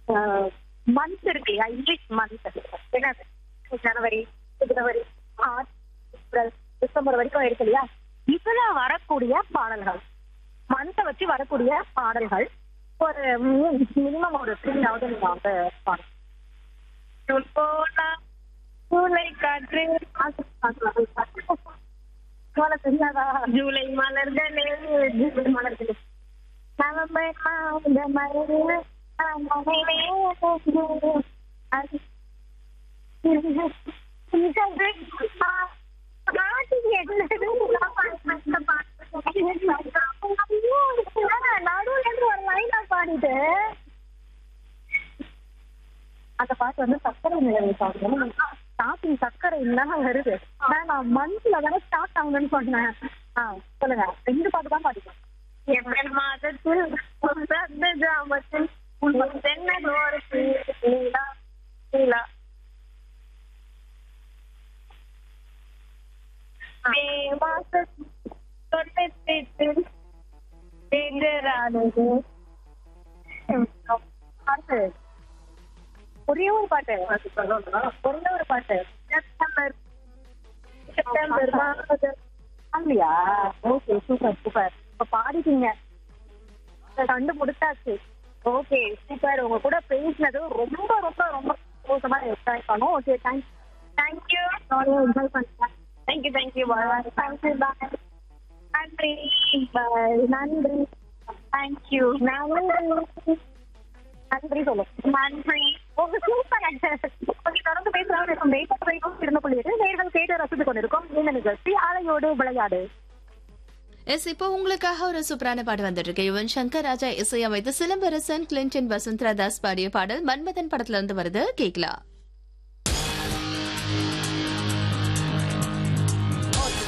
month இருக்கு இல்லையா English month என்னது ஜனவரி பிப்ரவரி மார்ச் ஏப்ரல் டிசம்பர் வரைக்கும் இருக்கு இல்லையா இதுல வரக்கூடிய பாடல்கள் மந்த்தை வச்சு வரக்கூடிய பாடல்கள் ஒரு மினிமம் ஒரு த்ரீயாவது நீங்க வந்து பாடணும் ஜூலை காற்று போல தெரியாதா ஜூலை மலர்களே ஜூலை மலர்களே நவம்பர் மாத மலர்களே மனைவே அது நடுவுல இருந்து ஒரு லைனா பாடிட்டு அந்த பாட்டு வந்து சர்க்கரை நிலவு பாட்டு ஸ்டார்டிங் சர்க்கரை இல்லாம வருது ஆனா நான் மந்த்ல தானே ஸ்டார்ட் ஆகுதுன்னு சொன்னேன் ஆ சொல்லுங்க ரெண்டு பாட்டு தான் பாடிக்கலாம் ஏப்ரல் மாதத்தில் வசந்த ஜாமத்தில் உன் தென்னதோர் நீலா நீலா மே மாசத்தில் தொண்ணூத்தெட்டு தேர்தலானது பாட்டு ஒரே ஒரு பாட்டு ஒரே ஒரு பாட்டு செப்டம்பர் செப்டம்பர் மாதம் அப்படியா ஓகே சூப்பர் சூப்பர் இப்ப பாடிட்டீங்க கண்டு முடிச்சாச்சு ஓகே சூப்பர் உங்க கூட பேசினது ரொம்ப ரொம்ப ரொம்ப சந்தோஷமா என்ஜாய் பண்ணோம் ஓகே தேங்க் தேங்க்யூ என்ஜாய் பண்ணேன் thank you thank you bye thank you bye நன்றி பாய் நன்றி தேங்க்யூ நன்றி நன்றி சொல்லு நன்றி உங்க சூப்பர் ஓகே தொடர்ந்து பேசலாம் இருக்கும் வெயிட் வரைக்கும் இருந்த புள்ளியது நேர்கள் கேட்டு ரசித்துக் கொண்டிருக்கும் இந்த நிகழ்ச்சி அலையோடு விளையாடு எஸ் இப்போ உங்களுக்காக ஒரு சூப்பரான பாட்டு வந்துட்டு இருக்கு யுவன் சங்கர் ராஜா இசையமைத்து சிலம்பரசன் கிளின்டன் வசுந்தரா தாஸ் பாடிய பாடல் மன்மதன் படத்துல இருந்து வருது கேக்கலாம்